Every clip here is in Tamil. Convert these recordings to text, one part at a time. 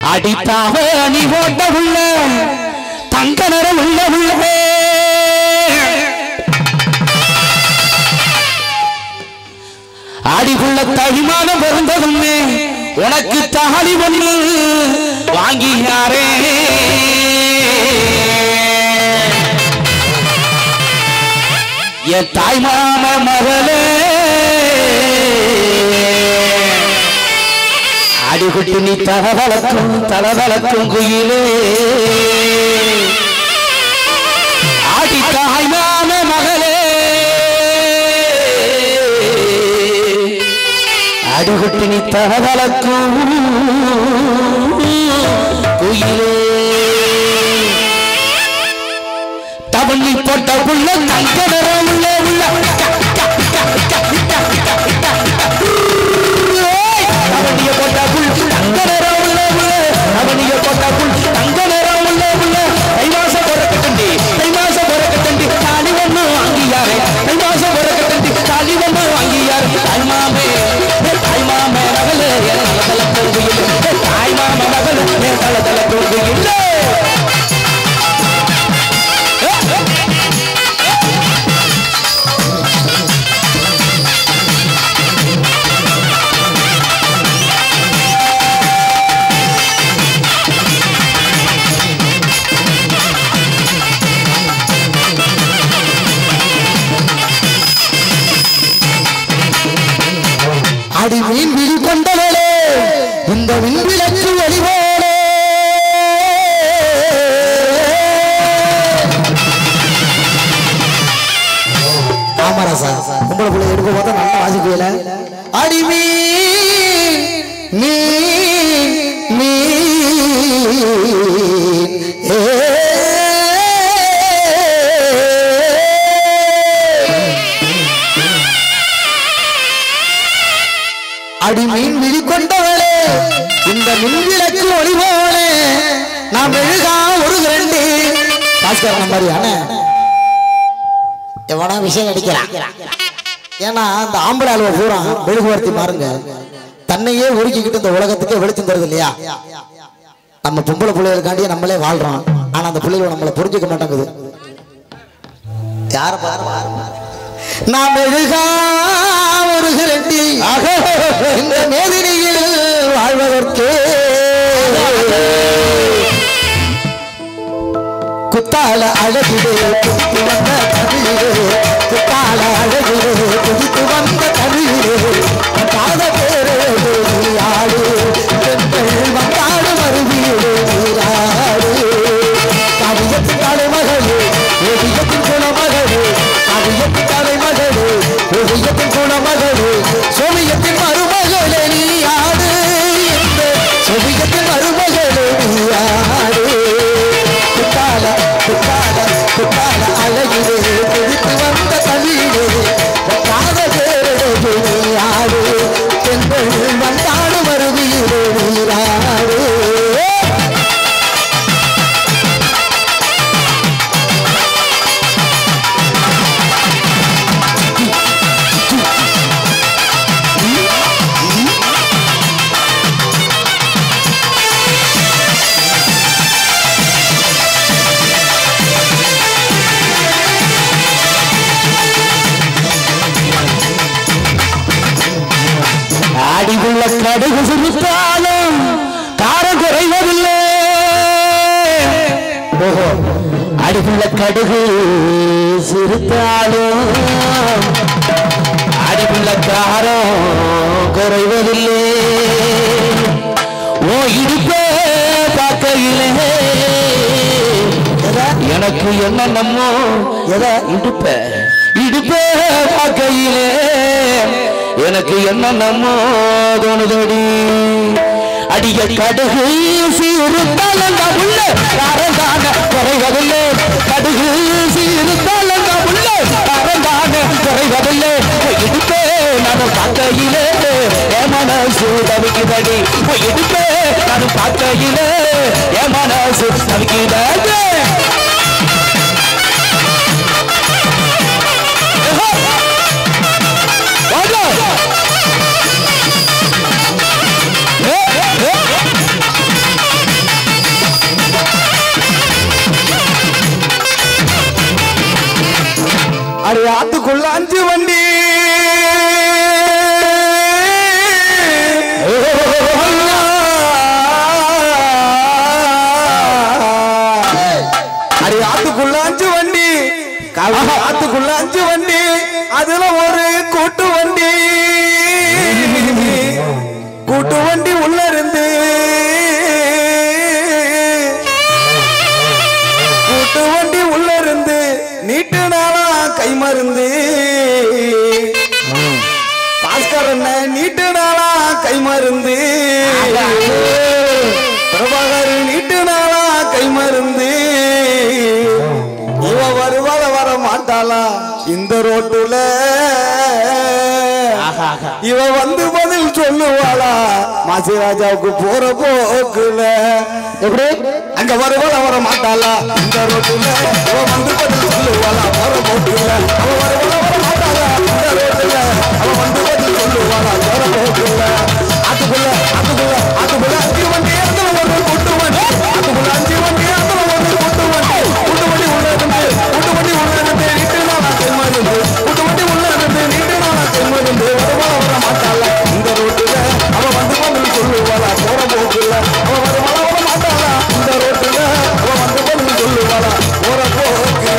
அடித்தாக நீ ஓட்ட உள்ள தங்க நிறம் உள்ள உள்ளே அடிக்குள்ள தடிமானம் பிறந்ததுமே உனக்கு தாலி ஒண்ணு வாங்கியாரே என் தாய்மாம மகளே அடிகுட்டி நீ தலதளக்கும் தலதளக்கும் குயிலே ஆடி தாய்மான மகளே அடிகுட்டி நீ தலதளக்கும் குயிலே தவணி போட்ட புள்ள தங்க நிறம் உள்ள உள்ள அவனிய போட்ட புல் தங்க நிறம் உள்ள உள்ள அவனிய போட்ட புல் தங்க நிறம் உள்ள உள்ள தை மாசம் பிறக்கட்டண்டி தை மாசம் பிறக்கட்டண்டி தாலி ஒண்ணு வாங்கியாரே தை மாசம் பிறக்கட்டண்டி தாலி ஒண்ணு வாங்கியாரு தாய்மாமே தாய்மாமே மகளே என் தல தல தொங்குயில் தாய்மாம மகளே என் தல தல தொங்குயில் அடி மீன் விழி கொண்டவளே இந்த விண்விளக்கு ஒளிவோளே ஆமாராசா பொம்பளை பிள்ளை எடுக்க பார்த்தா நல்லா வாசிக்கல அடி மீன் மீன் மீன் ஏ அடி மீன் விழி கொண்டவளே இந்த மின்விளக்கு ஒளி போலே நாம் மெழுகா ஒரு ரெண்டு பாஸ்கர் மாதிரி அண்ணே எவனா விஷயம் அடிக்கிறான் ஏன்னா அந்த ஆம்பளை அலுவ பூரா மெழுகுவர்த்தி மாறுங்க தன்னையே உருக்கிக்கிட்டு இந்த உலகத்துக்கே வெளிச்சம் தருது இல்லையா நம்ம பொம்பளை பிள்ளைகளுக்காண்டியே நம்மளே வாழ்றோம் ஆனா அந்த பிள்ளைகள் நம்மளை புரிஞ்சுக்க மாட்டேங்குது யார பாரு நாம் எழுகா ஒரு கிரட்டி இந்த மேதினியில் வாழ்வதற்கு குத்தால அழகிலே குதித்து வந்த தமிழிலே குத்தால அழகிலே குதித்து வந்த தமிழிலே காத பேரே நீராடு பெண்கள் வந்தாடு மறுவீடு நீராடு கவியத்தின் தலைமகளே ஓவியத்தின் குணமகளே கவியத்தின் தலைமகளே ஓவியத்தின் குணமகளே சோவியத்தின் மருமகளே நீ ஆடு இந்த சோவியத்தின் மருமகளே நீ ஆடு குத்தால குத்தால குத்தால அழகிலே குதித்து வந்த தமிழே காத பேரே நீ ஆடு பெண்கள் வந்தாடு மறுவீடு நீராடு அடிவுள்ள கடுகு சிரித்தாலும் காரம் குறைவதில்லை ஓஹோ அடிவுள்ள கடுகு சிரித்தாலும் அடிவுள்ள காரம் குறைவதில்லை ஓ இடுப்பே பார்க்கையிலே எனக்கு என்னென்னமோ எதை இடுப்ப இடுப்ப பார்க்கையிலே எனக்கு என்னென்னமோ தோணுதடி அடிய கடுகு சீருத்தாலங்க உள்ள காரந்தான குறைவதில்லை கடுகு சீருத்தாலங்க உள்ள காரந்தான குறைவதில்லை இடுப்பே நான் பார்க்கையிலே என் மனசு தவிக்குதடி இடுப்பே நான் பார்க்கையிலே என் மனசு தவிக்குதடி வாங்க. ஆத்துக்குள்ள அஞ்சு வண்டி அடி ஆத்துக்குள்ள அஞ்சு வண்டி ஆத்துக்குள்ள அஞ்சு வண்டி அதுல ஒரு கூட்டு வண்டி கூட்டு வண்டி உள்ள இருந்து கூட்டு வண்டி உள்ள இருந்து நீட்டு நாளா கை மருந்து பாஸ்கர் என்ன நீட்டு நாளா கை மருந்து பிரபாகர் நீட்டு நாளா கை மருந்து இவ வருவாள வர மாட்டாளா இந்த ரோட்டுல இவ வந்து பதில் சொல்லுவாளா மாசி ராஜாவுக்கு போற போக்குல எப்படி அங்க வருவாளா வர மாட்டாளா இந்த ரோட்டுல இவ வந்து பதில் சொல்லுவாளா போற போக்குல அவ வருவாளா வர மாட்டாளா இந்த ரோட்டுல அவ வந்து பதில் சொல்லுவாளா போற போக்குல அதுக்குள்ள அதுக்குள்ள அதுக்குள்ள அஞ்சு வண்டி அதுல ஒரு கூட்டு வண்டி அதுக்குள்ள அஞ்சு வண்டி அதுல ஒரு கூட்டு வண்டி கூட்டு வண்டி உள்ள இருந்து கூட்டு வண்டி உள்ள இருந்து நீட்டு நாளா கைமருந்து கூட்டு வண்டி உள்ள இருந்து நீட்டு நாளா கைமருந்து வருவாளா வர மாட்டாளா இந்த ரோட்டுல அவ வந்து பதில் சொல்லுவாளா போற போக்குல அவ வருவாளா வர மாட்டாளா இந்த ரோட்டுல அவ வந்து பதில் சொல்லுவாளா போற போக்குல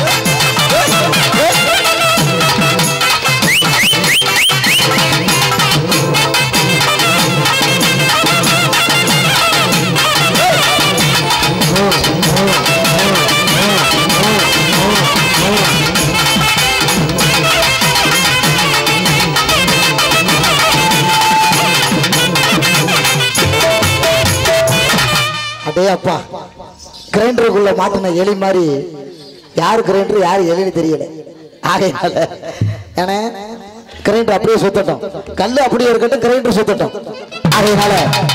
அடே அப்பா கிரைண்டருக்குள்ள மாட்டின எலி மாதிரி யார் கிரைண்டர் யார் எலின்னு தெரியல ஆகையால ஏன்னா கிரைண்டர் அப்படியே சுத்தட்டும் கல்லு அப்படியே இருக்கட்டும் கிரைண்டர் சுத்தட்டும் ஆகையினால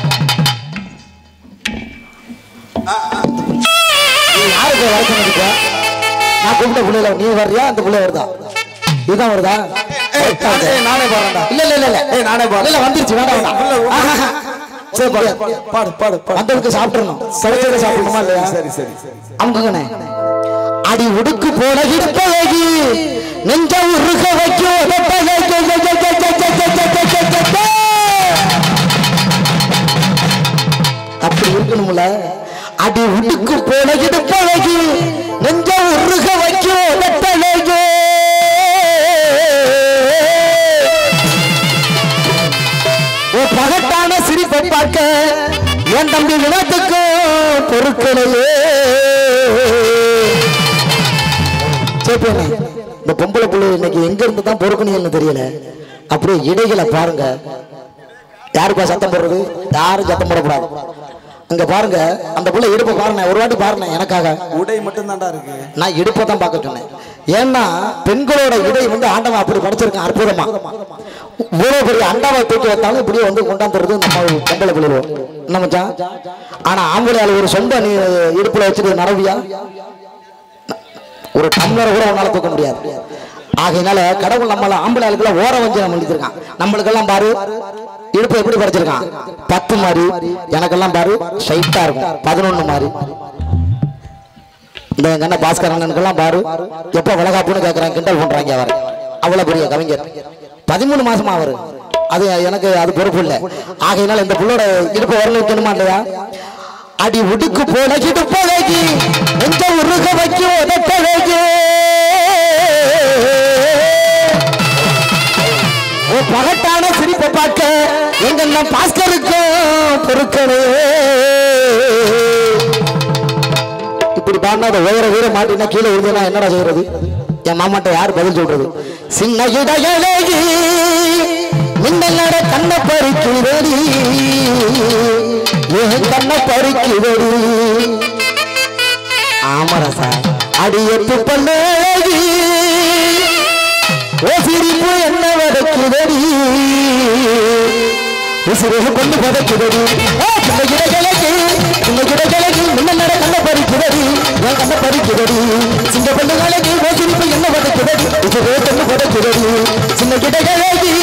நீ யாருக்கு வழக்கம் இருக்க நான் கூப்பிட்ட பிள்ளைல நீ வர்றியா அந்த பிள்ளை வருதா இதுதான் வருதா ஏய், நானே- நானே பாடுறேன்டா. இல்ல இல்ல இல்ல இல்ல ஏய், நானே பாடுறேன். இல்ல வந்துருச்சு வேண்டாம் வேண்டாம் ஆஹா. சரி பாடு பாடு பாடு பாடு வந்தவருக்கு சாப்பிட்டுறணும் சமைச்சதை சாப்பிடணுமா இல்லையா சரி சரி சரி அமுகனே அடி உடுக்கு போல இருப்பழகி நெஞ்ச உருக வைக்கும் அப்படி இருக்கணும்ல அடி உடுக்கு போல இருப்பழகி நெஞ்ச உருக வைக்கும் வெட்டழகி ஓ பகட்டான சிரிப்பை பார்க்க என் தம்பி வினத்துக்கும் பொருட்களையே சேப்பேனே இந்த பொம்பளை புள்ளை இன்னைக்கு எங்க இருந்து தான் பொறுக்கணும்னு தெரியல அப்படியே இடைகளை பாருங்க யாருப்பா சத்தம் போடுறது யாரும் சத்தம் போடக்கூடாது அங்க பாருங்க அந்த புள்ள இடுப்பை பாருங்க ஒரு வாட்டி பாருங்க எனக்காக உடை மட்டும் தான்டா இருக்கு நான் இடுப்பை தான் பார்க்க சொன்னேன் ஏன்னா பெண்களோட இடை வந்து ஆண்டவன் அப்படி படைச்சிருக்கான் அற்புதமா இவ்வளவு பெரிய அண்டாவை தூக்கி வைத்தாலும் இப்படியே வந்து கொண்டாந்துறது நம்ம பொம்பளை பிள்ளைவோம் என்ன மச்சான் ஆனா ஆம்பளையால ஒரு சொந்த நீ இடுப்புல வச்சுட்டு நரவியா ஒரு டம்ளர் கூட உன்னால தூக்க முடியாது ஆகையினால கடவுள் நம்மள ஆம்பளை ஆளுக்கெல்லாம் ஓர வஞ்சனம் பண்ணிருக்கான் நம்மளுக்கெல்லாம் பாரு இடுப்பு எப்படி படைச்சிருக்கான் பத்து மாதிரி எனக்கெல்லாம் பாரு ஸ்ட்ரைட்டா இருக்கும் பதினொன்னு மாதிரி இந்த எங்க அண்ணன் பாஸ்கர் அண்ணனுக்கெல்லாம் பாரு எப்ப வளகாப்புன்னு கேக்குறாங்க கிண்டல் பண்றாங்க அவர் அவ்வளவு பெரிய கவிஞர் பதிமூணு மாசமா அவரு அது எனக்கு அது பொறுப்பு இல்லை ஆகையினால இந்த புள்ளோட இடுப்பு வரல வைக்கணுமா இல்லையா அடி உடுக்கு போல இடுப்பழகி நெஞ்ச உருக வைக்கும் உதப்பழகி ஓ பகட்டான சிரிப்பை பார்க்க எங்க அண்ணன் பாஸ்கருக்கும் பொறுக்கணே இப்படி பாடினா அதை உயர வீர மாட்டினா கீழே விழுந்தா என்னடா செய்யறது என் மாமாட்ட யார் பதில் சொல்றது சின்ன இடையழகி மின்னலோட கண்ணை பறிக்குதடி என் கண்ணை பறிக்குதடி ஆமரசா அடியத்து பல்லழகி ஓ சிரிப்பு என்ன வதக்குதடி உசிறு கொண்டு பதக்குதடி ஏ, சின்ன இடையழகி சின்ன இடையழகி மின்னலோட கண்ணை பறிக்குதடி என் கண்ணை பறிக்குதடி சிங்க பெண்ணுகளுக்கு ஓ சிரிப்பு என்ன வதக்குதடி உசிறு கொண்டு பதக்குதடி சின்ன இடையழகி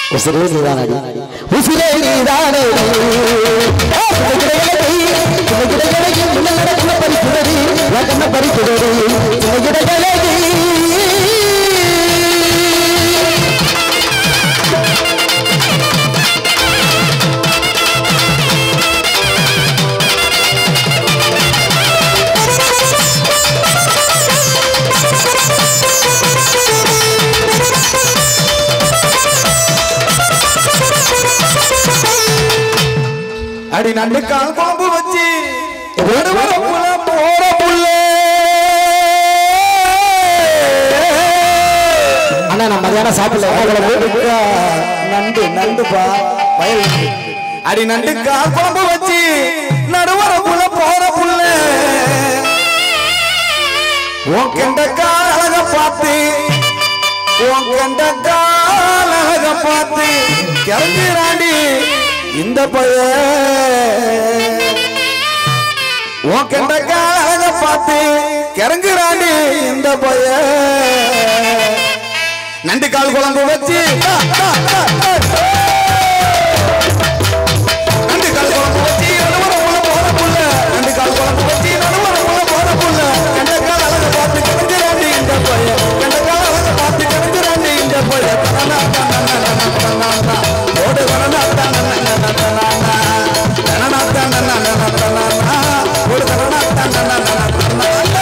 உசிரே நீதானடி உசிரே நீதானடி அடி நண்டு கால் பாம்பு வச்சு நடுவரப்புல போற புள்ள அண்ணா நான் மதியானம் சாப்பிடல நண்டு நண்டுப்பா வயல் நண்டு. அடி நண்டு கால் பாம்பு வச்சு நடுவரப்புல போற புள்ள உன் கெண்ட கால் அழக பார்த்து உன் கெண்ட கால் அழக பார்த்து கிளம்பிராண்டி இந்த பையன் உன் கெண்ட கால் அழக பார்த்து கிறங்குறாண்டி இந்த பையன் நண்டு கால் குழம்பு வச்சு ஆ, ஆ, ஆ, ஆ. நண்டு கால் குழம்பு வச்சு நடுவரப்புல போற புள்ள நண்டு கால் குழம்பு வச்சு நடுவரப்புல போற புள்ள கண்ட கால் அழக பார்த்து கிடங்குறாண்டி இந்த பையன் கண்ட கால் அழக பார்த்து கிடங்குறாண்டி இந்த பையன் தனனா, தனனா, தனனா, தனனா. ஓடு தனனா, தனனா, தனனா, தனனா. தனனா, தனனா, தனனா, தனனா. ஓடு தனனா, தனனா, தனனா, தனனா.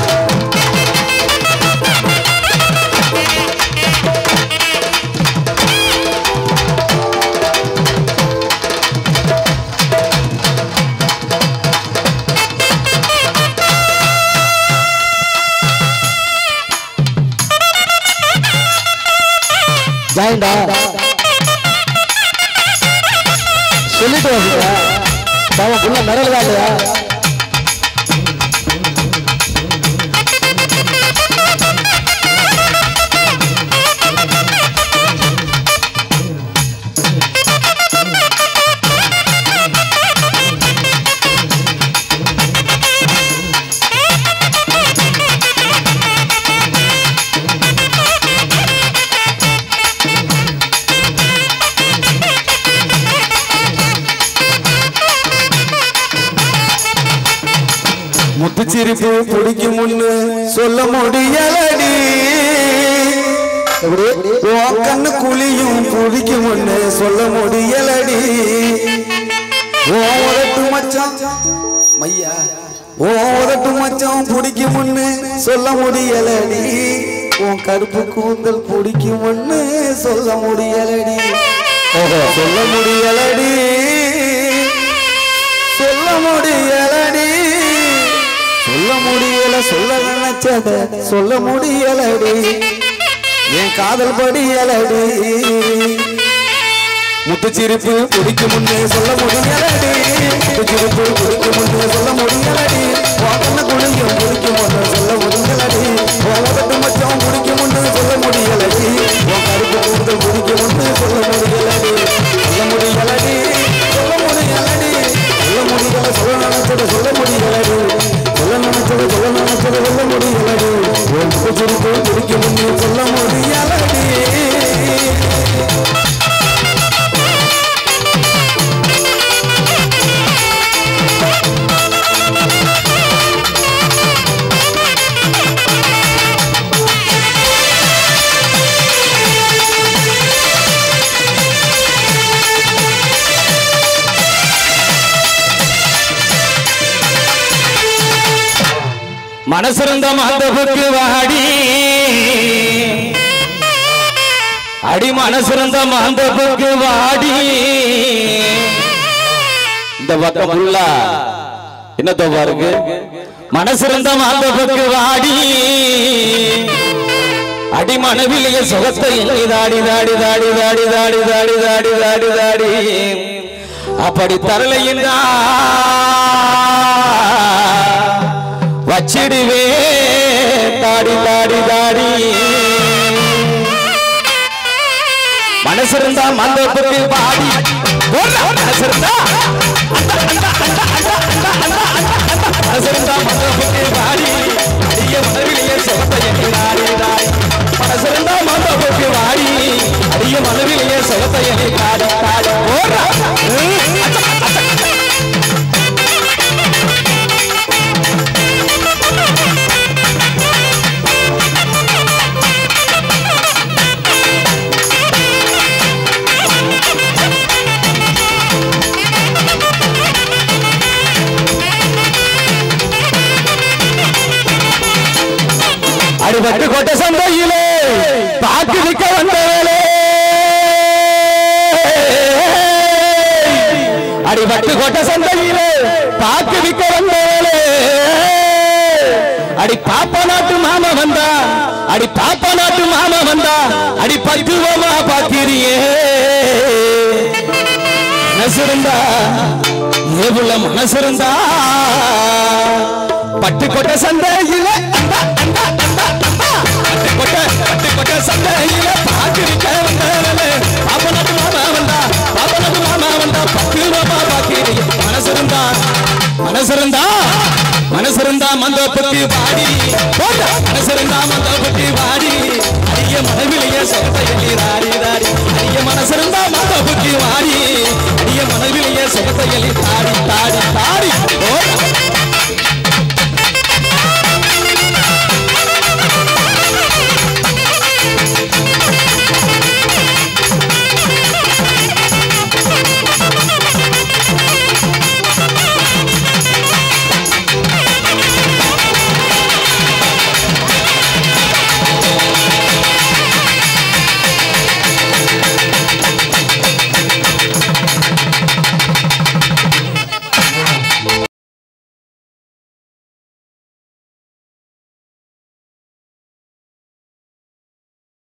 ஜாயிண்டா சொல்லிட்டு வாங்க பாவம் புள்ள மெடல் காட்டுயா முத்துச்சிரிப்பு பிடிக்கும் முன்னு சொல்ல முடியலடி எப்படி உன் கண்ணு குழியும் பிடிக்கும் முன்னு சொல்ல முடியலடி உன் உதட்டு மச்சான் மையா உன் உதட்டு மச்சான் பிடிக்கும் முன்னு சொல்ல முடியலடி உன் கருப்பு கூந்தல் பிடிக்கும் முன்னு சொல்ல முடியலடி ஓஹோ சொல்ல முடியலடி சொல்ல முடியலடி சொல்ல முடியல சொல்ல நினைச்சத சொல்ல முடியலடி என் காதல் படியலடி முத்துச்சிரிப்பு பிடிக்கும் முன்னே சொல்ல முடியலடி முத்துச்சிரிப்பு பிடிக்கும் முன்னே சொல்ல முடியலடி வாகன குளியும் பிடிக்கும் முன்னே சொல்ல முடியலடி உலகத்து மச்சம் பிடிக்கும் முன்னே சொல்ல முடியலடி உன் கருப்பு கூந்தல் பிடிக்கும் முன்னே சொல்ல முடியலடி சொல்ல முடியலடி சொல்ல முடியலடி சொல்ல முடியல சொல்ல நினைச்சது சொல்ல முடியலடி சொல்ல நினைச்சது சொல்ல நினைச்சது சொல்ல முடியலடி உன் முத்துச்சிரிப்பு பிடிக்கும் முன்னே சொல்ல முடியலடி மனசிருந்த மாந்தவுக்கு வாடி அடி மனசிருந்த மாந்தவுக்கு வாடி இந்த பக்கம் ஃபுல்லா என்ன தோப்பா இருக்கு மனசிருந்த மாந்தவுக்கு வாடி அடி மனவிலேயே சுகத்தை இல்லை தாடி தாடி தாடி தாடி தாடி தாடி தாடி தாடி தாடி அப்படி தரலையின்றா வச்சிடுவே தாடி தாடி தாடி மனசு இருந்தா மந்தப்புக்கு பாடி மனசு இருந்தா மனசு இருந்தா மந்தப்புக்கு பாடி அடிய மனவிலேயே சுகத்தை எண்ணி தாடி தாடி மனசு இருந்தா மந்தப்புக்கு வாடி அடிய மனவிலேயே சுகத்தை அடிபட்டு கொட்ட சந்தையிலே பாக்கு விக்க வந்தவளே அடி பாப்பா நாட்டு மாமா வந்தா அடி பாப்பா நாட்டு மாமா வந்தா அடி பத்துவமா பாக்கிறியே மனசிருந்தா ஏவுள்ள மனசிருந்தா பட்டு கொட்ட சந்தையில அண்டா, அண்டா, அண்டா, அண்டா. பட்டு கொட்ட பட்டு கொட்ட சந்தையில பாக்கு விக்க வந்தவளே பாப்பா நாட்டு மாமா வந்தா பாப்பா நாட்டு மாமா வந்தா பத்துவமா பாக்கிறியே மனசிருந்தா மனசிருந்தா மனசிருந்தா மந்தோப்புக்கு வாடி போட்ட மனசிருந்தா மந்தோப்புக்கு வாடி அரிய மனவிலைய சொத்தை எள்ளி ராடி ராடி அரிய மனசிருந்தா